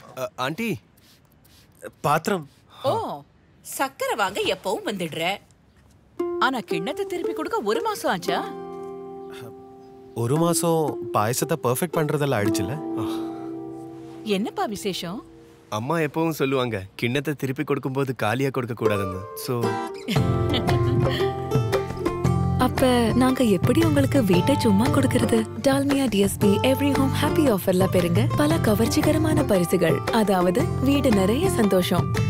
அ, aunty பாத்திரம் ஓ சக்கரை வாங்க எப்பவும் வந்துடுற ஆனா கிண்ணத்தை திருப்பி கொடுக்க ஒரு மாசம் ஆச்சா ஒரு மாசம் பாயசத்தை பெர்ஃபெக்ட் பண்றதெல்லாம் ஆயிடுச்சுல என்னப்பா விசேஷம் அம்மா எப்பவும் சொல்லுவாங்க கிண்ணத்தை திருப்பி கொடுக்கும்போது காலியா கொடுக்க கூடாதுன்னு ஸோ அப்ப நாங்க எப்படி உங்களுக்கு வீட்டை சும்மா கொடுக்கறது Dalmia DSP every home happy ஆஃபர்ல பெறுங்க பல கவர்ச்சிகரமான பரிசுகள் அதாவது வீடு நிறைய சந்தோஷம்